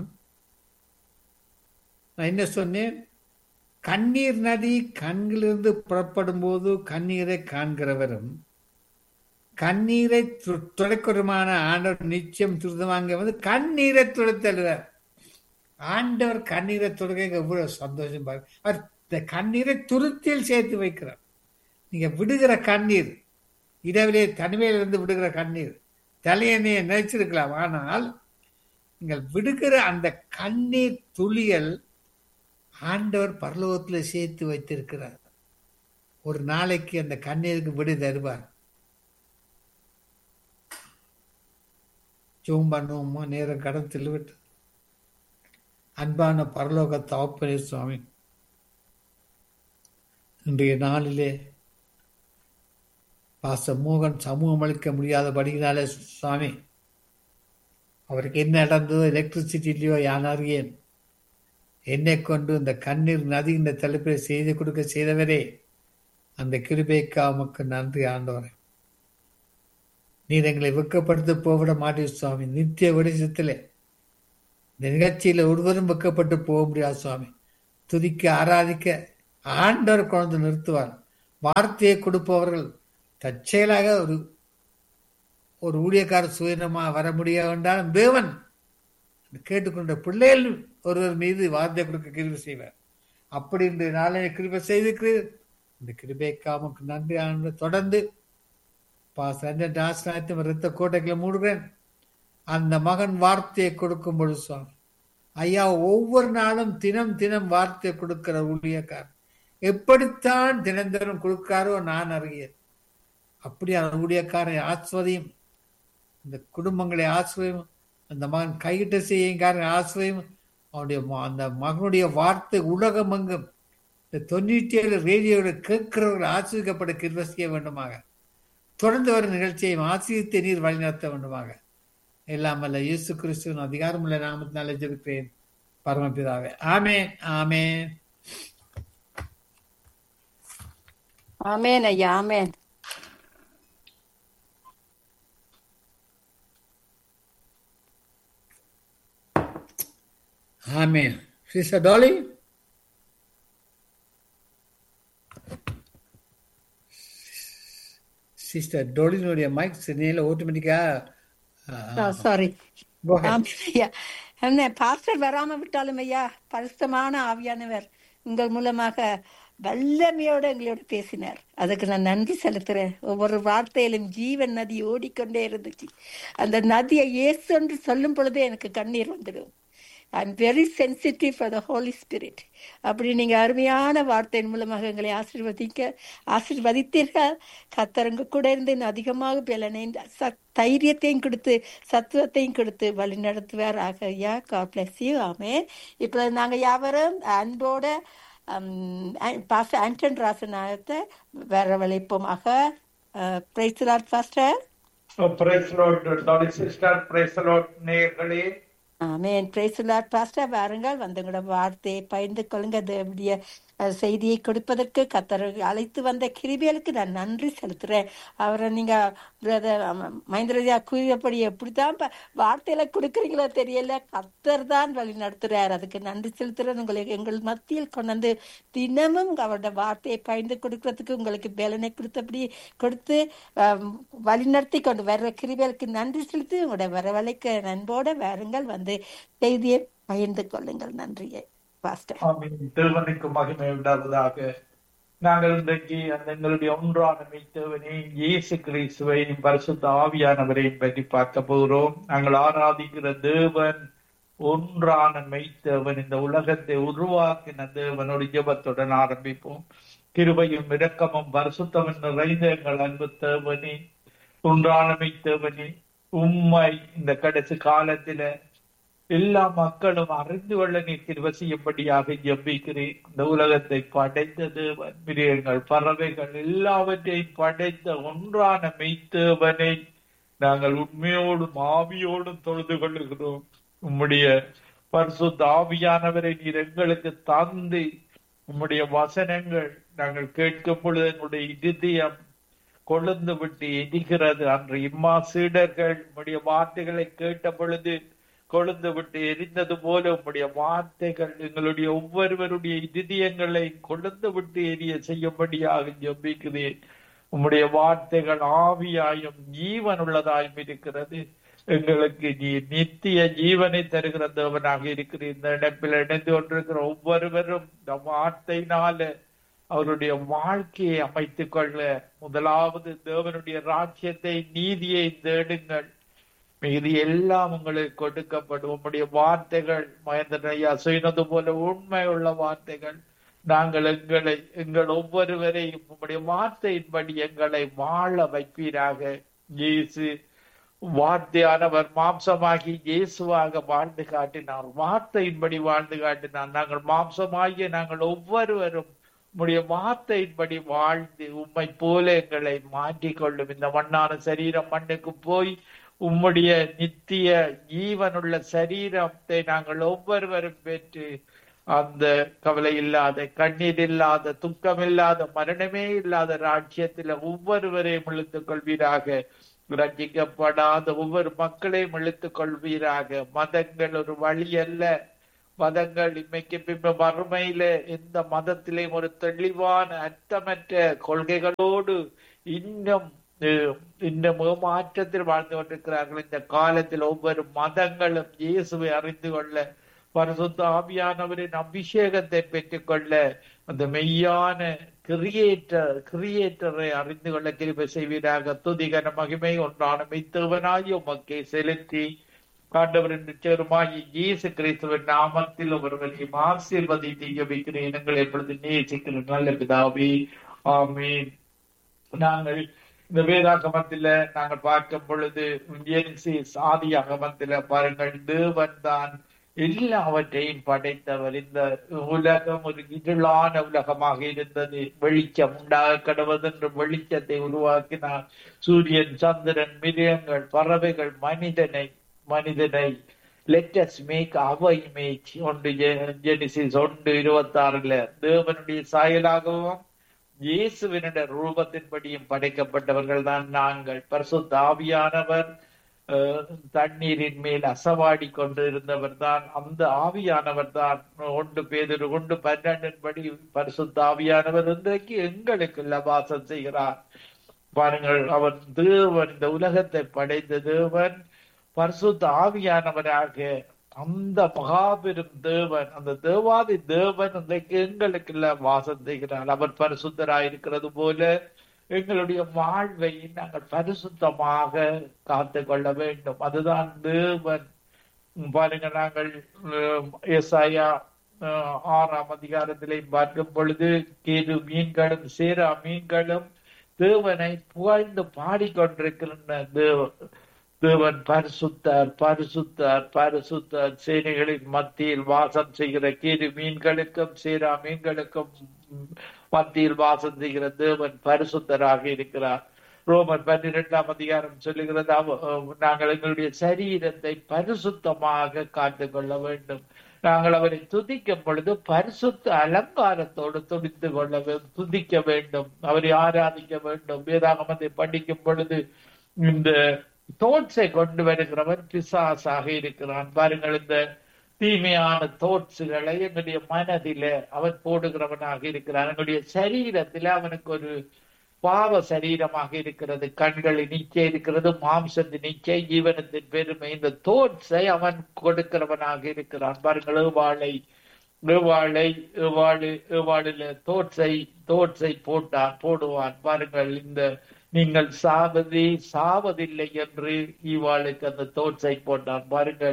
நான் என்ன சொன்னேன் கண்ணீர் நதி கண்ணிலிருந்து புறப்படும் போது கண்ணீரை காண்கிறவரும் கண்ணீரை துடைக்கிறமான ஆண்டவர் நிச்சயம் துரிதமாங்க வந்து கண்ணீரை துடைத்தல்வார் ஆண்டவர் கண்ணீரை துடைக்க எவ்வளவு சந்தோஷம் பாரு அவர் இந்த கண்ணீரை துருத்தியில் சேர்த்து வைக்கிறார் நீங்க விடுகிற கண்ணீர் இரவிலே தனிமையிலிருந்து விடுகிற கண்ணீர் தலையணையை நினைச்சிருக்கலாம் ஆனால் நீங்கள் விடுகிற அந்த கண்ணீர் துளிகள் ஆண்டவர் பரலோகத்தில் சேர்த்து வைத்திருக்கிறார் ஒரு நாளைக்கு அந்த கண்ணீருக்கு விடு தருவார் ஜோம் பண்ணுவோமோ நேரம் கடத்தில் விட்டு அன்பான பரலோக தவப்பனே சுவாமி இன்றைய நாளிலே பாச மோகன் சமூகம் அளிக்க முடியாதபடினாலே சுவாமி அவருக்கு என்ன நடந்ததோ எலக்ட்ரிசிட்டிலையோ யானாரியேன் என்னை கொண்டு இந்த கண்ணீர் நதி இந்த தலைப்பில் செய்து கொடுக்க செய்தவரே அந்த கிருபைக்கு அவமக்கு நன்றி ஆண்டவரே நீர் எங்களை வெக்கப்படுத்த போவிட மாட்டீர் சுவாமி நித்திய வெளிச்சத்திலே இந்த நிகழ்ச்சியில் ஒருவரும் வெக்கப்பட்டு போக முடியாது சுவாமி துதிக்க ஆராதிக்க ஆண்டவர் கொண்டு நிறுத்துவார் வார்த்தையை கொடுப்பவர்கள் தற்செயலாக ஒரு ஒரு ஊழியக்கார சுயநமா வர முடியாது என்றாலும் தேவன் கேட்டுக்கொண்ட பிள்ளைகள் ஒருவர் மீது வார்த்தை கொடுக்க கிருபை செய்வார் அப்படி இந்த நாளை கிருபை செய்திருக்கிறீர் இந்த கிருபைக்காமக்கு நன்றி ஆண்டு தொடர்ந்து ஆசிரியத்தும் ரத்த கோட்டைகளை மூடுகிறேன் அந்த மகன் வார்த்தையை கொடுக்கும் பொழுது சுவாமி ஐயா ஒவ்வொரு நாளும் தினம் தினம் வார்த்தை கொடுக்கிற ஊழியக்கார் எப்படித்தான் தினந்தரம் கொடுக்காரோ நான் அறியேன் அப்படி அந்த ஊழியக்காரை ஆஸ்வதியும் இந்த குடும்பங்களை ஆசிரியம் அந்த மகன் கையிட்ட செய்யங்காரன் ஆசிரியம் அவனுடைய அந்த மகனுடைய வார்த்தை உலகம் எங்கும் இந்த தொண்ணூற்றி ஏழு ரேடியோட கேட்கிறவர்கள் ஆசிரியக்கப்பட கிருப செய்ய வேண்டுமாக தொடர்ந்து வரும் நிகழ்ச்சியை ஆசிரியத்தை நீர் வழிநடத்த வேண்டுமாக எல்லாம் அல்ல இயேசு கிறிஸ்துவின் அதிகாரமுள்ள நாமத்தினால ஜெபிக்கிறேன் பரமபிதாவே ஆமேன் ஆமேன் ஆமேன் ஐயா ஆமேன் ஆமேன் சிஸ்டர் டாலி சிஸ்டர் டோலினுடைய மைக் சினையில் ஆட்டோமேட்டிக்கா சாரி Go ahead. ஐயா என்ன பாஸ்டர் வராம விட்டாலும் ஐயா பரிசுத்தமான ஆவியானவர் உங்கள் மூலமாக வல்லமையோட எங்களோட பேசினார் அதுக்கு நான் நன்றி செலுத்துறேன் ஒவ்வொரு வார்த்தையிலும் ஜீவன் நதி ஓடிக்கொண்டே இருந்துச்சு அந்த நதியை இயேசு என்று சொல்லும் பொழுதே எனக்கு கண்ணீர் வந்துடும் I am very sensitive for the holy spirit அப்படி நீங்க அருமையான வார்த்தையின் மூலமாக எங்களை ஆசீர்வதிக்க ஆசீர்வதித்தீர்கள் கத்தரங்க கூட இருந்து இன்னும் அதிகமாக பலனை சத் தைரியத்தையும் கொடுத்து சத்துவத்தையும் கொடுத்து வழி நடத்துவாராக ஐயா காட் பிளஸ் யூ ஆமே இப்போ நாங்க யாவரும் அன்போட பாச ஆண்டன் ராசநாயகத்தை வரவழைப்போமாக praise lord pastor praise lord Dolly sister praise lord நேயர்களே ஆமேன் பிரைஸ் லாட் பாஸ்டர் வாருங்கள் வந்து கூட வார்த்தையை பகிர்ந்து கொள்ளுங்க தேவனுடைய அஹ், செய்தியை கொடுப்பதற்கு கத்தர் அழைத்து வந்த கிருபிகளுக்கு நான் நன்றி செலுத்துறேன் அவரை நீங்க பிரதர் மகேந்திரஜா கூறியபடி எப்படித்தான் ப- வார்த்தையில கொடுக்குறீங்களோ தெரியல கத்தர் தான் வழி நடத்துறார் அதுக்கு நன்றி செலுத்துறேன் உங்களுக்கு எங்கள் மத்தியில் கொண்டு வந்து தினமும் அவருடைய வார்த்தையை பகிர்ந்து கொடுக்கறதுக்கு உங்களுக்கு பலனை கொடுத்தபடி கொடுத்து ஆம், வழிநடத்தி கொண்டு வர்ற கிருபிகளுக்கு நன்றி செலுத்தி உங்களுடைய வரவழைக்க நண்போட வாருங்கள் வந்து செய்தியை பகிர்ந்து கொள்ளுங்கள் நன்றியை பாஸ்டர் ஆமீன் தேவனுக்கு மகிமை உண்டாவதாக நாங்கள் இன்றைக்கு அந்த எங்களுடைய ஒன்றான மெய்த்தவனே இயேசு கிறிஸ்துவை பரிசுத்த ஆவியானவரை பற்றி பார்க்க போகிறோம் நாங்கள் ஆராதிக்கிற தேவன் ஒன்றான மெய்த்தவன் இந்த உலகத்தை உருவாக்கின தேவனோட ஜெபத்துடன் ஆரம்பிப்போம் கிருபையும் இரக்கமும் பரிசுத்தமும் நிறைந்த எங்கள் அன்பு தேவனே ஒன்றான மெய்த்தவனே உம்மை இந்த கடைசி காலத்தில எல்லா மக்களும் அறிந்து கொள்ள நீ கிருப செய்யும்படியாக ஜெபிக்கிறேன் இந்த உலகத்தை படைத்த தேவன் மிருகங்கள் பறவைகள் எல்லாவற்றையும் படைத்த ஒன்றான மெய்த்தேவனை நாங்கள் உண்மையோடும் ஆவியோடும் தொழுது கொள்ளுகிறோம் உம்முடைய பரிசுத்த ஆவியானவரை நீர் எங்களுக்கு தந்து உம்முடைய வசனங்கள் நாங்கள் கேட்கும் பொழுது எங்களுடைய இருதயம் கொழுந்து விட்டு எரிகிறது அன்று இம்மா சீடர்கள் உம்முடைய வார்த்தைகளை கேட்ட பொழுது கொழுந்து விட்டு எரிந்தது போல உம்முடைய வார்த்தைகள் எங்களுடைய ஒவ்வொருவருடைய இதயங்களை கொழுந்து விட்டு எரிய செய்யும்படியாக ஜெபிக்கிறேன் உம்முடைய வார்த்தைகள் ஆவியாயும் ஜீவன் உள்ளதாயும் இருக்கிறது எங்களுக்கு நீ நித்திய ஜீவனை தருகிற தேவனாக இருக்கிற இந்த இடத்தில் இணைந்து கொண்டிருக்கிற ஒவ்வொருவரும் இந்த வார்த்தையினால அவருடைய வாழ்க்கையை அமைத்துக் கொள்ள முதலாவது தேவனுடைய ராஜ்யத்தை நீதியை தேடுங்கள் மீதி எல்லாம் உங்களுக்கு கொடுக்கப்படும் உம்முடைய வார்த்தைகள் மகேந்திரன் ஐயா சொன்னது போல உண்மை உள்ள வார்த்தைகள் நாங்கள் எங்களை எங்கள் ஒவ்வொருவரையும் உம்முடைய வார்த்தையின்படி எங்களை வாழ வைப்பீராக இயேசு வார்த்தையானவர் மாம்சமாகி இயேசுவாக வாழ்ந்து காட்டினார் வார்த்தையின்படி வாழ்ந்து காட்டினார் நாங்கள் மாம்சமாகிய நாங்கள் ஒவ்வொருவரும் உம்முடைய வார்த்தையின்படி வாழ்ந்து உம்மை போல எங்களை மாற்றிக்கொள்ளும் இந்த மண்ணான சரீரம் மண்ணுக்கு போய் உம்முடைய நித்திய ஜீவனுள்ள சரீரத்தை நாங்கள் ஒவ்வொருவரும் பெற்று அந்த கவலை இல்லாத கண்ணீர் இல்லாத துக்கம் இல்லாத மரணமே இல்லாத ராஜ்யத்தில் ஒவ்வொருவரையும் இழுத்துக் கொள்வீராக ரட்சிக்கப்படாத ஒவ்வொரு மக்களையும் இழுத்துக் கொள்வீராக மதங்கள் ஒரு வழி அல்ல மதங்கள் இன்மைக்கு பின்பு மறுமையில எந்த மதத்திலேயும் ஒரு தெளிவான அர்த்தமற்ற கொள்கைகளோடு இன்னும் அஹ், இன்னும் மாற்றத்தில் வாழ்ந்து கொண்டிருக்கிறார்கள் இந்த காலத்தில் ஒவ்வொரு மதங்களும் இயேசுவை அறிந்து கொள்ள பரிசுத்த ஆவியானவரின் அபிஷேகத்தை பெற்றுக்கொள்ள அந்த மெய்யான கிரியேட்டர் கிரியேட்டரை அறிந்து கொள்ள கிருபை செய்வீராக துதிகன மகிமை ஒன்றான மெய்த்தவனாய் உமக்கை செலுத்தி ஆண்டவரின் நிச்சயமாகி இயேசு கிறிஸ்துவின் நாமத்தில் ஒருவரையும் ஆசீர்வதித்து ஜெபிக்கிறேன் இனங்கள் எப்பொழுது நேசிக்கிற நல்ல பிதாவே ஆமீன் நாங்கள் இந்த வேதாகமத்தில நாங்கள் பார்க்கும் பொழுது ஜெனிசிஸ் ஆதி அகமத்தில பாருங்கள் தேவன் தான் எல்லாவற்றையும் படைத்தவர் இந்த உலகம் ஒரு இருளான உலகமாக இருந்தது வெளிச்சம் உண்டாக கடவுள் என்று வெளிச்சத்தை உருவாக்கினார் சூரியன் சந்திரன் மிருகங்கள் பறவைகள் மனிதனை மனிதனை லெட்டஸ் மேக் அவ இமேஜ் ஒன்று ஜெனிசிஸ் ஒன்று இருபத்தி ஆறுல தேவனுடைய சாயலாகவும் இயேசுவினுடைய ரூபத்தின்படியும் படைக்கப்பட்டவர்கள் தான் நாங்கள் பரிசுத்த ஆவியானவர் அஹ், தண்ணீரின் மேல் அசவாடி கொண்டு இருந்தவர் தான் அந்த ஆவியானவர் தான் ஒன்று பேதொரு கொண்டு பன்னெண்டின் படி பரிசுத்த ஆவியானவர் இன்றைக்கு எங்களுக்குள்ள வாசம் செய்கிறார் பாருங்கள் அவன் தேவன் இந்த உலகத்தை படைத்த தேவன் பரிசுத்த ஆவியானவராக அந்த மகாபெரும் தேவன் அந்த தேவாதி தேவன் இன்றைக்கு எங்களுக்குள்ள வாசம் செய்கிறார் அவர் பரிசுத்தராய் இருக்கிறது போல எங்களுடைய வாழ்வை நாங்கள் பரிசுத்தமாக காத்து கொள்ள வேண்டும் அதுதான் தேவன் பாருங்க நாங்கள் ஏசாயா ஆறாம் அதிகாரத்திலே பார்க்கும் பொழுது கேது மீன்களும் சேரா மீன்களும் தேவனை புகழ்ந்து பாடிக்கொண்டிருக்கின்ற தேவன் தேவன் பரிசுத்தார் பரிசுத்தார் பரிசுத்தார் சேனைகளின் மத்தியில் வாசம் செய்கிற கீரு மீன்களுக்கும் சீரா மீன்களுக்கும் மத்தியில் வாசம் செய்கிற தேவன் பரிசுத்தராக இருக்கிறார் ரோமன் பன்னிரெண்டாம் அதிகாரம் சொல்லுகிறது அவ- நாங்கள் எங்களுடைய சரீரத்தை பரிசுத்தமாக காத்துக் கொள்ள வேண்டும் நாங்கள் அவரை துதிக்கும் பொழுது பரிசுத்த அலங்காரத்தோடு துடித்து கொள்ள வேண்டும் துதிக்க வேண்டும் அவரை ஆராதிக்க வேண்டும் வேதாகமத்தை படிக்கும் பொழுது இந்த தோட்ஸை கொண்டு வருகிறவன் பிசாசாக இருக்கிறான் பாருங்கள் இந்த தீமையான தோட்ஸுகளை எங்களுடைய மனதில அவன் போடுகிறவனாக இருக்கிறான் எங்களுடைய சரீரத்தில அவனுக்கு ஒரு பாவ சரீரமாக இருக்கிறது கண்களின் நீச்சை இருக்கிறது மாம்சத்தின் நீச்சை ஜீவனத்தின் பெருமை இந்த தோட்ஸை அவன் கொடுக்கிறவனாக இருக்கிறான் பாருங்கள் ஏவாளை ஏவாளை ஏவாளு ஏவாளில தோட்ஸை தோட்ஸை போட்டான் போடுவான் பாருங்கள் இந்த நீங்கள் சாவதி சாவதில்லை என்று ஈவாளுக்கு அந்த தோட்ஸை போட்டான் பாருங்கள்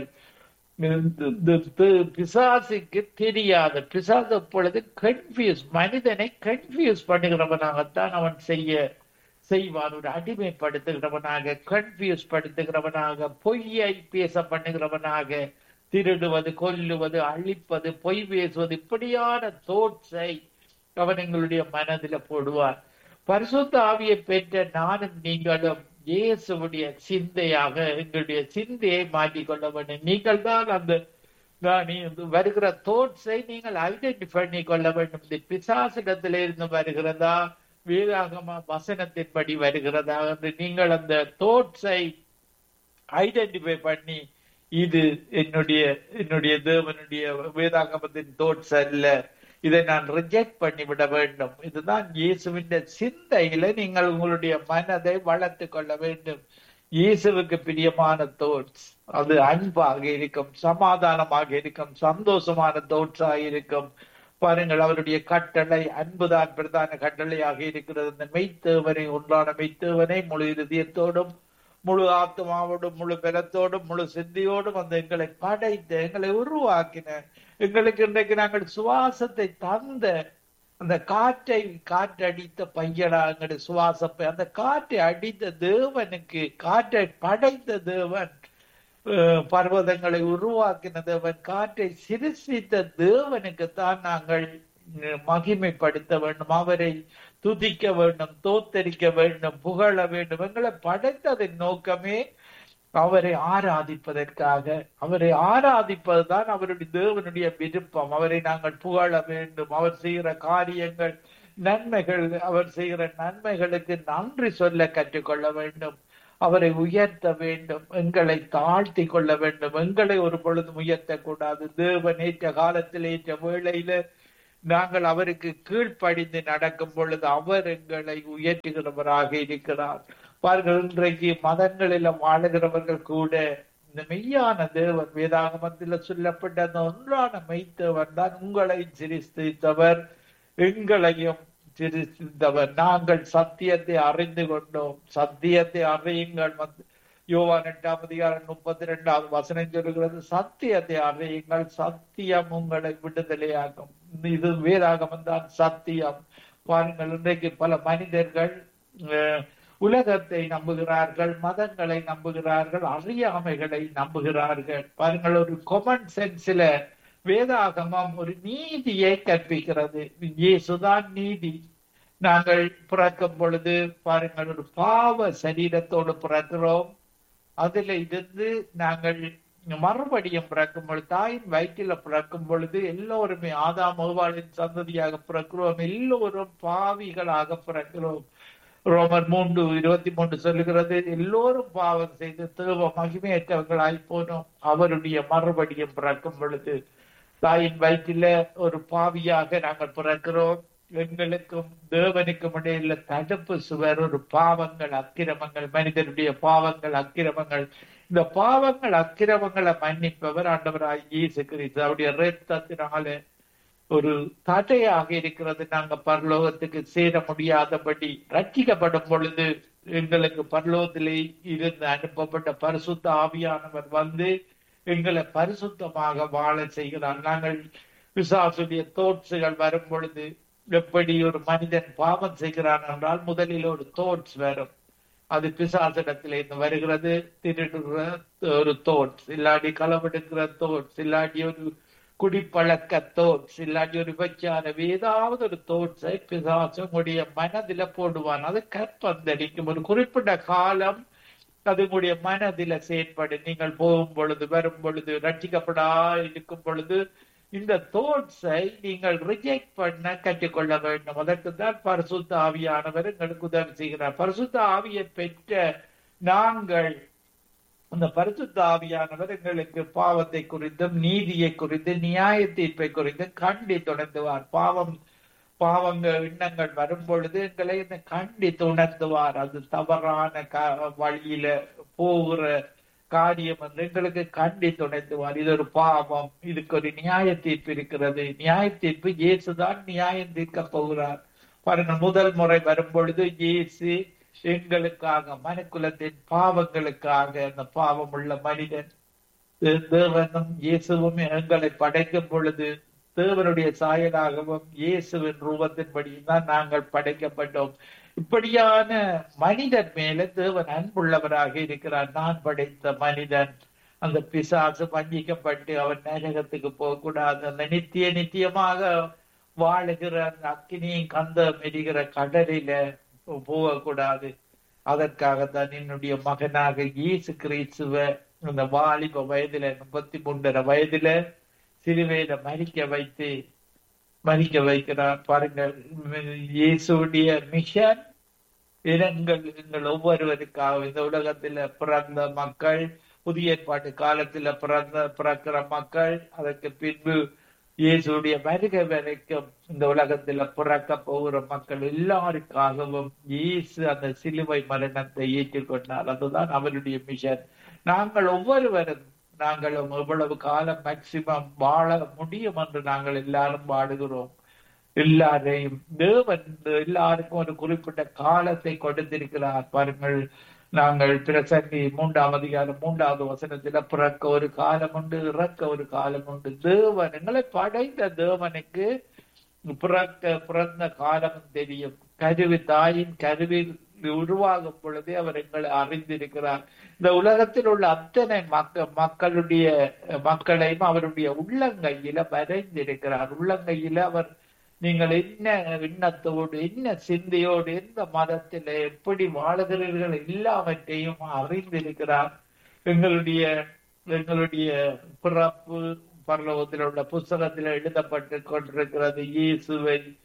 இந்த- இந்த- இந்த பிசாசுக்கு தெரியாத பிசாசு அப்பொழுது கன்ஃபியூஸ் மனிதனை கன்ஃபியூஸ் பண்ணுகிறவனாகத்தான் அவன் செய்ய செய்வான் ஒரு அடிமைப்படுத்துகிறவனாக கன்ஃபியூஸ் படுத்துகிறவனாக பொய்யை பேச பண்ணுகிறவனாக திருடுவது கொல்லுவது அழிப்பது பொய் பேசுவது இப்படியான தோட்ஸை அவன் எங்களுடைய மனதில போடுவான் பரிசுத்த ஆவியை பெற்ற நானும் நீங்களும் இயேசுடைய சிந்தையாக எங்களுடைய சிந்தையை மாற்றிக்கொள்ள வேண்டும் நீங்கள் தான் அந்த நான் இந்த வருகிற தோட்ஸை நீங்கள் ஐடென்டிஃபை பண்ணி கொள்ள வேண்டும் இந்த பிசாசிடத்திலே இருந்து வருகிறதா வேதாகம வசனத்தின்படி வருகிறதா என்று நீங்கள் அந்த தோட்ஸை ஐடென்டிஃபை பண்ணி இது என்னுடைய என்னுடைய தேவனுடைய வேதாகமத்தின் தோட்ஸ் அல்ல இதை நான் ரிஜெக்ட் பண்ணிவிட வேண்டும் இதுதான் இயேசுவின் சிந்தையில நீங்கள் உங்களுடைய மனதை வளர்த்து கொள்ள வேண்டும் இயேசுவுக்கு பிரியமான தோட்ஸ் அது அன்பாக இருக்கும் சமாதானமாக இருக்கும் சந்தோஷமான தோட்ஸாக இருக்கும் பாருங்கள் அவருடைய கட்டளை அன்புதான் பிரதான கட்டளையாக இருக்கிறது இந்த மெய்த்தேவனை ஒன்றான மெய்த்தேவனை முழு இருதயத்தோடும் முழு ஆத்மாவோடும் முழு பலத்தோடும் முழு சிந்தியோடும் அந்த எங்களை படைத்த எங்களை உருவாக்கின எங்களுக்கு இன்றைக்கு நாங்கள் சுவாசத்தை தந்த அந்த காற்றை காற்றடித்த பையடா எங்களுடைய சுவாசப்பை அந்த காற்றை அடித்த தேவனுக்கு காற்றை படைத்த தேவன் அஹ், பர்வதங்களை உருவாக்கின தேவன் காற்றை சிருஷ்டித்த தேவனுக்கு தான் நாங்கள் அஹ், மகிமைப்படுத்த வேண்டும் அவரை துதிக்க வேண்டும் தோத்தரிக்க வேண்டும் புகழ வேண்டும் எங்களை படைத்ததின் நோக்கமே அவரை ஆராதிப்பதற்காக அவரை ஆராதிப்பதுதான் அவருடைய தேவனுடைய விருப்பம் அவரை நாங்கள் புகழ வேண்டும் அவர் செய்கிற காரியங்கள் நன்மைகள் அவர் செய்கிற நன்மைகளுக்கு நன்றி சொல்ல கற்றுக்கொள்ள வேண்டும் அவரை உயர்த்த வேண்டும் எங்களை தாழ்த்தி கொள்ள வேண்டும் எங்களை ஒரு பொழுதும் உயர்த்தக்கூடாது தேவன் ஏற்ற காலத்தில் ஏற்ற வேளையில நாங்கள் அவருக்கு கீழ்ப்படிந்து நடக்கும் பொழுது அவர் எங்களை உயர்த்துகிறவராக இருக்கிறார் பாருங்கள் இன்றைக்கு மதங்களில் வாழுகிறவர்கள் கூட இந்த மெய்யான தேவன் வேதாகமத்தில் சொல்லப்பட்ட அந்த ஒன்றான மெய்த்தவன் தான் உங்களை சிரித்தவர் எங்களையும் சிரித்தவர் நாங்கள் சத்தியத்தை அறிந்து கொண்டோம் சத்தியத்தை அறியுங்கள் வந்து யோவான் எட்டாம் அதிகாரம் முப்பத்தி ரெண்டாவது வசனம் சொல்லுகிறது சத்தியத்தை அறியுங்கள் சத்தியம் உங்களை விடுதலையாகும் இது வேதாகமம் தான் சத்தியம் பாருங்கள் இன்றைக்கு பல மனிதர்கள் அஹ், உலகத்தை நம்புகிறார்கள் மதங்களை நம்புகிறார்கள் அறியாமைகளை நம்புகிறார்கள் பாருங்கள் ஒரு கொமன் சென்ஸ்ல வேதாகமம் ஒரு நீதியை கற்பிக்கிறது இயேசுதான் நீதி நாங்கள் பிறக்கும் பொழுது பாருங்கள் ஒரு பாவ சரீரத்தோடு பிறக்கிறோம் அதுல இருந்து நாங்கள் மறுபடியும் பிறக்கும் பொழுது தாயின் வயிற்றில பிறக்கும் பொழுது எல்லோருமே ஆதாம் மோவாளின் சந்ததியாக பிறக்கிறோம் எல்லோரும் பாவிகளாக பிறக்கிறோம் ரோமர் மூன்று இருபத்தி மூன்று சொல்லுகிறது எல்லோரும் பாவம் செய்து தேவ மகிமையற்றவர்களாய் போனோம் அவருடைய மறுபடியும் பிறக்கும் பொழுது தாயின் வயிற்றில ஒரு பாவியாக நாங்கள் பிறக்கிறோம் எங்களுக்கும் தேவனுக்கும் இடையில தடுப்பு சுவர் ஒரு பாவங்கள் அக்கிரமங்கள் மனிதனுடைய பாவங்கள் அக்கிரமங்கள் இந்த பாவங்கள் அக்கிரமங்களை மன்னிப்பவர் ஆண்டவராய் இயேசு கிறிஸ்து அவருடைய ரத்தத்தினால ஒரு தடையாக இருக்கிறது நாங்க பரலோகத்துக்கு சேர முடியாதபடி ரட்சிக்கப்படும் பொழுது எங்களுக்கு பரலோகத்திலே இருந்து அனுப்பப்பட்ட பரிசுத்த ஆவியானவர் வந்து எங்களை பரிசுத்தமாக வாழ செய்கிறார் நாங்கள் பிசாசுடைய தோட்சுகள் வரும் பொழுது எப்படி ஒரு மனிதன் பாவம் செய்கிறான் என்றால் முதலில் ஒரு தோட்ஸ் வரும் அது பிசாசிடத்திலே இருந்து வருகிறது திருடுகிற ஒரு தோட்ஸ் இல்லாட்டி களவெடுக்கிற தோட்ஸ் இல்லாட்டி ஒரு குடிப்பழக்க தோட்ஸ் இல்லாட்டி ஒரு விபச்சாரம் ஏதாவது ஒரு தோட்ஸை பிசாசு உங்களுடைய மனதில போடுவான் அது கற்பந்தடிக்கும் ஒரு குறிப்பிட்ட காலம் அது உங்களுடைய மனதில செயற்படும் நீங்கள் போகும் பொழுது வரும் பொழுது ரட்சிக்கப்படா இருக்கும் பொழுது இந்த தோட்ஸை நீங்கள் ரிஜெக்ட் பண்ண கற்றுக்கொள்ள வேண்டும் அதற்கு தான் பரிசுத்த ஆவியானவர் எங்களுக்கு உதவி செய்கிறார் பரிசுத்த ஆவியை பெற்ற நாங்கள் அந்த பரிசுத்த ஆவியானவர் எங்களுக்கு பாவத்தை குறித்தும் நீதியை குறித்து நியாய தீர்ப்பை குறித்து கண்டி தொடர்ந்துவார் பாவம் பாவங்க எண்ணங்கள் வரும் பொழுது எங்களை இந்த கண்டித்து உணர்த்துவார் அது தவறான க- வழியில போகிற காரியம் என்று எங்களுக்கு கண்டி துணைத்துவார் இது ஒரு பாவம் இதுக்கு ஒரு நியாய தீர்ப்பு இருக்கிறது நியாய தீர்ப்பு இயேசுதான் நியாயம் தீர்க்க போகிறார் பாருங்க முதல் முறை வரும் பொழுது இயேசு எங்களுக்காக மனுக்குலத்தின் பாவங்களுக்காக அந்த பாவம் உள்ள மனிதன் தேவனும் இயேசுவும் எங்களை படைக்கும் பொழுது தேவனுடைய சாயலாகவும் இயேசுவின் ரூபத்தின்படியும் தான் நாங்கள் படைக்கப்பட்டோம் இப்படியான மனிதன் மேல தேவன் அன்புள்ளவராக இருக்கிறார் நான் படைத்த மனிதன் அந்த பிசாசு வஞ்சிக்கப்பட்டு அவன் நரகத்துக்கு போகக்கூடாது அந்த நித்திய நித்தியமாக வாழுகிற அந்த அக்கினியும் கந்த மெரிகிற கடலில போகக்கூடாது அதற்காகத்தான் என்னுடைய மகனாக இயேசு கிறிஸ்துவ இந்த வாலிப வயதுல முப்பத்தி மூன்றரை வயதுல சிலுவையில மறிக்க வைத்து மறிக்க வைக்கிறார் பாருங்கள் இயேசுடைய மிஷன் எங்கள் எங்கள் ஒவ்வொருவருக்காக இந்த உலகத்துல பிறந்த மக்கள் புதிய ஏற்பாட்டு காலத்துல பிறந்த பிறக்கிற மக்கள் அதற்கு பின்பு இயேசுடைய வருகை வரைக்கும் இந்த உலகத்துல பிறக்க போகிற மக்கள் எல்லாருக்காகவும் இயேசு அந்த சிலுவை மரணத்தை ஏற்றுக்கொண்டார் அதுதான் அவருடைய மிஷன் நாங்கள் ஒவ்வொருவரும் நாங்களும் எவ்வளவு காலம் மேக்சிமம் வாழ முடியும் என்று நாங்கள் எல்லாரும் வாடுகிறோம் எல்லாரையும் தேவன் எல்லாருக்கும் ஒரு குறிப்பிட்ட காலத்தை கொடுத்திருக்கிறார் பாருங்கள் நாங்கள் பிரசங்கி மூன்றாம் அதிகாரம் மூன்றாவது வசனத்துல பிறக்க ஒரு காலம் உண்டு இறக்க ஒரு காலம் உண்டு தேவன் எங்களை படைத்த தேவனுக்கு பிறக்க பிறந்த காலம் தெரியும் கருவி தாயின் கருவில் உருவாகும் பொழுதே அவர் எங்களை அறிந்திருக்கிறார் இந்த உலகத்தில் உள்ள அத்தனை மக்க மக்களுடைய மக்களையும் அவருடைய உள்ளங்கையில வரைந்திருக்கிறார் உள்ளங்கையில அவர் நீங்கள் என்ன எண்ணத்தோடு என்ன சிந்தையோடு எந்த மதத்தில எப்படி வாழுகிறீர்கள் எல்லாவற்றையும் அறிந்திருக்கிறார் எங்களுடைய எங்களுடைய பிறப்பு பரலோகத்தில் உள்ள புஸ்தகத்தில் எழுதப்பட்டு கொண்டிருக்கிறது இயேசுவை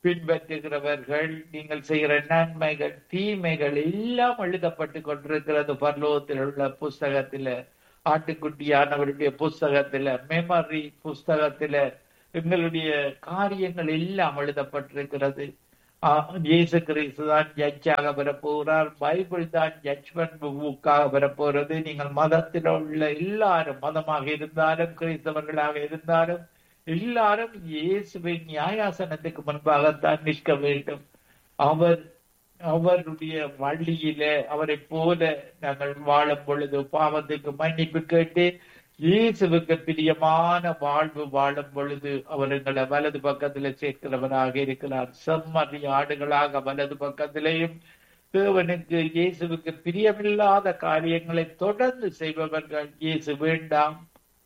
பின்பற்றுகிறவர்கள் நீங்கள் செய்கிற நன்மைகள் தீமைகள் எல்லாம் எழுதப்பட்டு கொண்டிருக்கிறது பரலோகத்தில் உள்ள புஸ்தகத்தில ஆட்டுக்குட்டியானவருடைய புஸ்தகத்தில மெமரி புஸ்தகத்தில எங்களுடைய காரியங்கள் எல்லாம் எழுதப்பட்டிருக்கிறது ஆஹ், இயேசு கிறிஸ்து தான் ஜட்ஜாக வரப்போகிறார் பைபிள் தான் ஜட்ஜ்மெண்ட் புக்காக வரப்போறது நீங்கள் மதத்தில் உள்ள எல்லாரும் மதமாக இருந்தாலும் கிறிஸ்தவர்களாக இருந்தாலும் எல்லாரும் இயேசுவின் நியாயாசனத்துக்கு முன்பாகத்தான் நிற்க வேண்டும் அவர் அவருடைய வழியில அவரை போல நாங்கள் வாழும் பொழுது பாவத்துக்கு மன்னிப்பு கேட்டு இயேசுவுக்கு பிரியமான வாழ்வு வாழும் பொழுது அவர் எங்களை வலது பக்கத்துல சேர்க்கிறவராக இருக்கிறார் செம்மறி ஆடுகளாக வலது பக்கத்திலேயும் தேவனுக்கு இயேசுவுக்கு பிரியமில்லாத காரியங்களை தொடர்ந்து செய்பவர்கள் இயேசு வேண்டாம்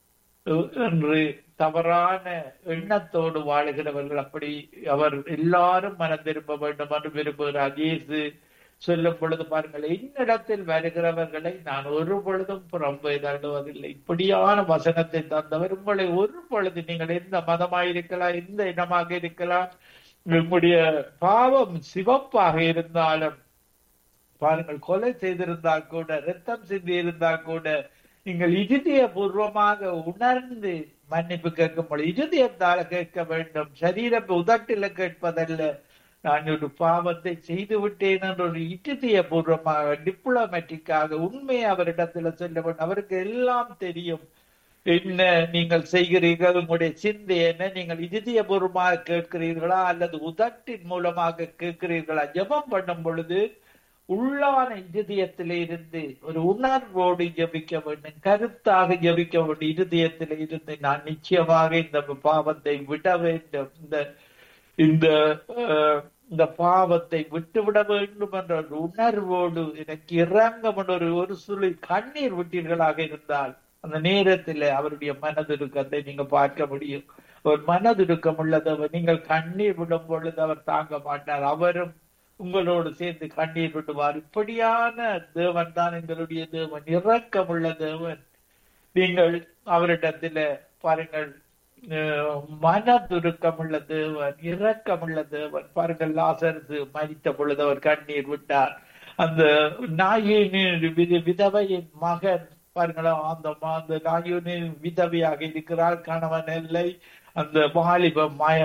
என்று தவறான எண்ணத்தோடு வாழுகிறவர்கள் அப்படி அவர் எல்லாரும் மனம் திரும்ப வேண்டும் என்று விரும்புகிறார் இயேசு சொல்லும் பொழுது பாருங்கள் என்னிடத்தில் வருகிறவர்களை நான் ஒரு பொழுதும் புறம்பு தள்ளுவதில்லை இப்படியான வசனத்தை தந்தவர் உங்களை ஒரு பொழுது நீங்கள் எந்த மதமாயிருக்கலாம் எந்த இனமாக இருக்கலாம் உங்களுடைய பாவம் சிவப்பாக இருந்தாலும் பாருங்கள் கொலை செய்திருந்தால் கூட ரத்தம் சிந்தி இருந்தால் கூட நீங்கள் இதய பூர்வமாக உணர்ந்து மன்னிப்பு கேட்கும் பொழுது இதயத்தால கேட்க வேண்டும் சரீரம் உதட்டில கேட்பதல்ல நான் ஒரு பாவத்தை செய்து விட்டேன் என்ற ஒரு இதய பூர்வமாக டிப்ளமேட்டிக்காக உண்மையை அவரிடத்துல சொல்ல வேண்டும் அவருக்கு எல்லாம் தெரியும் என்ன நீங்கள் செய்கிறீர்கள் உங்களுடைய சிந்தை என்ன நீங்கள் இதயபூர்வமாக கேட்கிறீர்களா அல்லது உதட்டின் மூலமாக கேட்கிறீர்களா ஜெபம் பண்ணும் பொழுது உள்ளான இதயத்திலே இருந்து ஒரு உணர்வோடு ஜெபிக்க வேண்டும் கருத்தாக ஜெபிக்க வேண்டும் இதயத்திலே இருந்து நான் நிச்சயமாக இந்த பாவத்தை விட வேண்டும் இந்த இந்த அஹ், இந்த பாவத்தை விட்டுவிட வேண்டும் என்ற ஒரு உணர்வோடு எனக்கு இறங்கம் என்ற ஒரு ஒரு சுழி கண்ணீர் விட்டீர்களாக இருந்தால் அந்த நேரத்தில் அவருடைய மனதுருக்கத்தை நீங்க பார்க்க முடியும் ஒரு மனதுருக்கம் உள்ளதவர் நீங்கள் கண்ணீர் விடும் பொழுது அவர் தாங்க மாட்டார் அவரும் உங்களோடு சேர்ந்து கண்ணீர் விடுவார் இப்படியான தேவன் தான் எங்களுடைய தேவன் இரக்கமுள்ள தேவன் நீங்கள் அவரிடத்துல பாருங்கள் அஹ், மனதுருக்கமுள்ள தேவன் இரக்கமுள்ள தேவன் பாருங்கள் லாசரசு மரித்த பொழுது அவர் கண்ணீர் விட்டார் அந்த நாயினின் வித- விதவையின் மகன் பாருங்களா அந்த ம- அந்த நாயினின் விதவையாக இருக்கிறார் கணவன் இல்லை அந்த வாலிப மய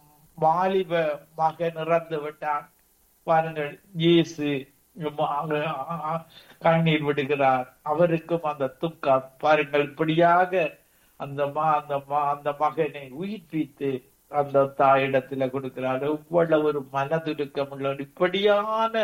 வாலிப மகன் இறந்து விட்டான் பாருங்கள் இயேசு ம- கண்ணீர் விடுகிறார் அவருக்கும் அந்த துக்கம் பாருங்கள் இப்படியாக அந்த மா அந்த மா அந்த மகனை உயிர்ப்பித்து அந்த தாயிடத்துல கொடுக்கிறார் எவ்வளவு ஒரு மனதுருக்கம் உள்ள இப்படியான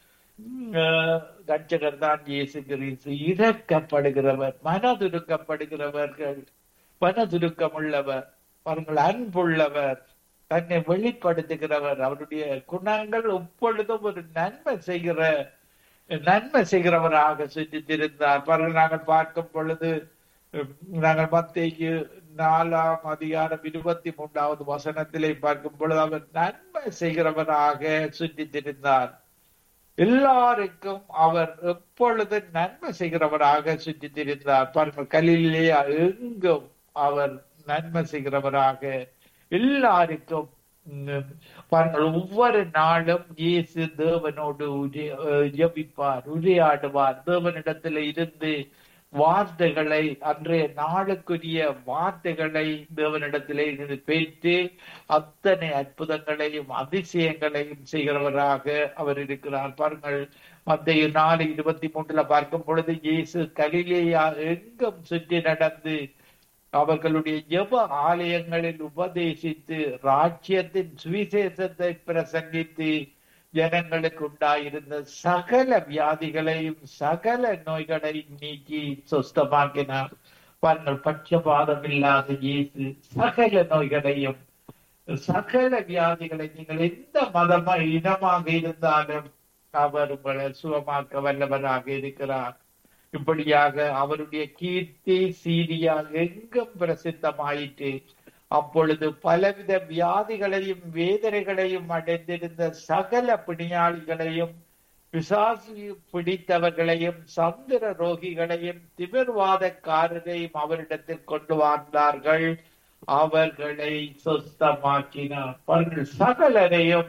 கஞ்சகர் தான் இயேசு கிறிஸ்து இறக்கப்படுகிறவர் மனதுருக்கப்படுகிறவர்கள் மனதுருக்கம் உள்ளவர் பாருங்கள் அன்புள்ளவர் தன்னை வெளிப்படுத்துகிறவர் அவருடைய குணங்கள் எப்பொழுதும் ஒரு நன்மை செய்கிற நன்மை செய்கிறவராக சிந்தித்திருந்தார் பாருங்கள் நாங்கள் பார்க்கும் பொழுது உம், நாங்கள் மத்தேயு நாலாம் அதிகாரம் இருபத்தி மூன்றாவது வசனத்திலே பார்க்கும் பொழுது அவர் நன்மை செய்கிறவராக சிந்தித்திருந்தார் எல்லாருக்கும் அவர் எப்பொழுது நன்மை செய்கிறவராக சிந்தித்திருந்தார் பாருங்கள் கலிலேயா எங்கும் அவர் நன்மை செய்கிறவராக எல்லாருக்கும் உம், பாருங்கள் ஒவ்வொரு நாளும் இயேசு தேவனோடு உரை- அஹ், ஜெபிப்பார் உரையாடுவார் தேவனிடத்துல இருந்து வார்த்தைகளை அன்றைய நாளுக்குரிய வார்த்தைகளை தேவனிடத்திலே இருந்து பெற்று அத்தனை அற்புதங்களையும் அதிசயங்களையும் செய்கிறவராக அவர் இருக்கிறார் பாருங்கள் மத்திய நாலு இருபத்தி மூன்றுல பார்க்கும் பொழுது இயேசு கலிலேயா எங்கும் சுற்றி நடந்து அவர்களுடைய ஜெப ஆலயங்களில் உபதேசித்து ராஜ்யத்தின் சுவிசேஷத்தை பிரசங்கித்து ஜனங்களுக்கு உண்டாயிருந்த சகல வியாதிகளையும் சகல நோய்களையும் நீக்கி சொஸ்தமாக்கினார் பாருங்கள் பட்சபாதம் இல்லாத இயேசு சகல நோய்களையும் சகல வியாதிகளை நீங்கள் எந்த மதமா இனமாக இருந்தாலும் அவர் உங்களை சுகமாக்க வல்லவராக இருக்கிறார் இப்படியாக அவருடைய கீர்த்தி சீரியா எங்கும் பிரசித்தமாயிற்று அப்பொழுது பலவித வியாதிகளையும் வேதனைகளையும் அடைந்திருந்த சகல பிணியாளிகளையும் பிசாசு பிடித்தவர்களையும் சந்திர ரோகிகளையும் திமிர்வாதக்காரரையும் அவரிடத்தில் கொண்டு வந்தார்கள் அவர்களை சொஸ்தமாக்கினார் பாருங்கள் சகலரையும்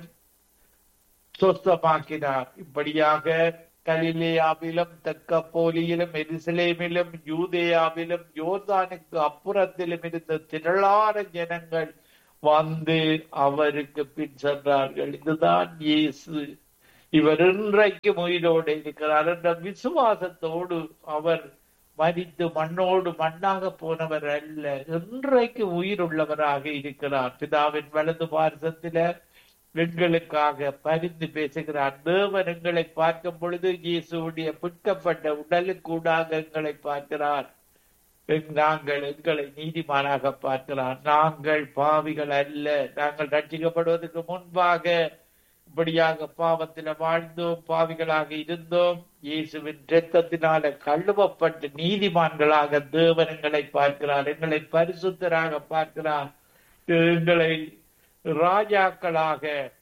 சொஸ்தமாக்கினார் இப்படியாக கலிலேயாவிலும் தெக்கப்போலியிலும் எருசலேமிலும் யூதேயாவிலும் யோர்தானுக்கு அப்புறத்திலும் இருந்த திரளான ஜனங்கள் வந்து அவருக்கு பின் சென்றார்கள் இதுதான் இயேசு இவர் இன்றைக்கும் உயிரோடு இருக்கிறார் என்ற விசுவாசத்தோடு அவர் மரித்து மண்ணோடு மண்ணாக போனவர் அல்ல இன்றைக்கு உயிர் உள்ளவராக இருக்கிறார் பிதாவின் வலது பார்சத்தில எங்களுக்காக பரிந்து பேசுகிறார் தேவன் எங்களை பார்க்கும் பொழுது இயேசுடைய பிற்கப்பட்ட உடலுக்கூடாக எங்களை பார்க்கிறார் எங்- நாங்கள் எங்களை நீதிமானாக பார்க்கிறார் நாங்கள் பாவிகள் அல்ல நாங்கள் ரட்சிக்கப்படுவதற்கு முன்பாக இப்படியாக பாவத்தில வாழ்ந்தோம் பாவிகளாக இருந்தோம் இயேசுவின் இரத்தத்தினால கழுவப்பட்டு நீதிமான்களாக தேவன் எங்களை பார்க்கிறார் எங்களை பரிசுத்தராக பார்க்கிறார் எங்களை ராஜாக்களாக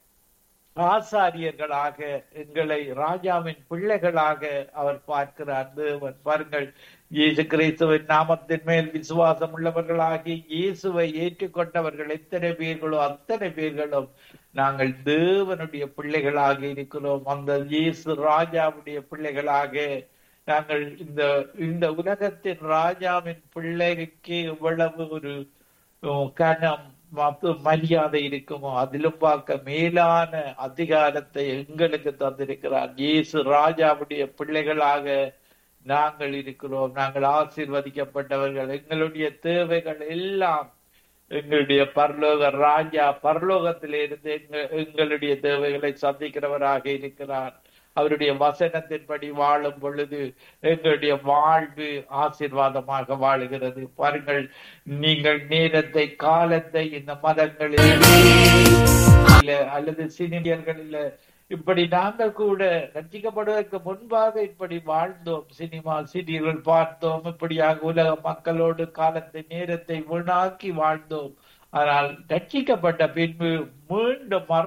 ஆசாரியர்களாக எங்களை ராஜாவின் பிள்ளைகளாக அவர் பார்க்கிறார் தேவன் பாருங்கள் இயேசு கிறிஸ்துவின் நாமத்தின் மேல் விசுவாசம் உள்ளவர்களாகி இயேசுவை ஏற்றுக்கொண்டவர்கள் எத்தனை பேர்களோ அத்தனை பேர்களும் நாங்கள் தேவனுடைய பிள்ளைகளாக இருக்கிறோம் அந்த இயேசு ராஜாவுடைய பிள்ளைகளாக நாங்கள் இந்த இந்த உலகத்தின் ராஜாவின் பிள்ளைக்கு எவ்வளவு ஒரு உம், கனம் மத்த- மரியாதை இருக்குமோ அதிலும் பார்க்க மேலான அதிகாரத்தை எங்களுக்கு தந்திருக்கிறார் இயேசு ராஜாவுடைய பிள்ளைகளாக நாங்கள் இருக்கிறோம் நாங்கள் ஆசீர்வதிக்கப்பட்டவர்கள் எங்களுடைய தேவைகள் எல்லாம் எங்களுடைய பரலோக ராஜா பரலோகத்திலே இருந்து எங்க- எங்களுடைய தேவைகளை சந்திக்கிறவராக இருக்கிறார் அவருடைய வசனத்தின்படி வாழும் பொழுது எங்களுடைய வாழ்வு ஆசீர்வாதமாக வாழுகிறது பாருங்கள் நீங்கள் நேரத்தை காலத்தை இந்த மதங்களில் இல்ல அல்லது சினிமியர்களில் இப்படி நாங்கள் கூட ரட்சிக்கப்படுவதற்கு முன்பாக இப்படி வாழ்ந்தோம் சினிமா சீரியல்கள் பார்த்தோம் இப்படியாக உலக மக்களோடு காலத்தை நேரத்தை வீணாக்கி வாழ்ந்தோம் ஆனால் ரட்சிக்கப்பட்ட பின்பு மீண்டும் மறு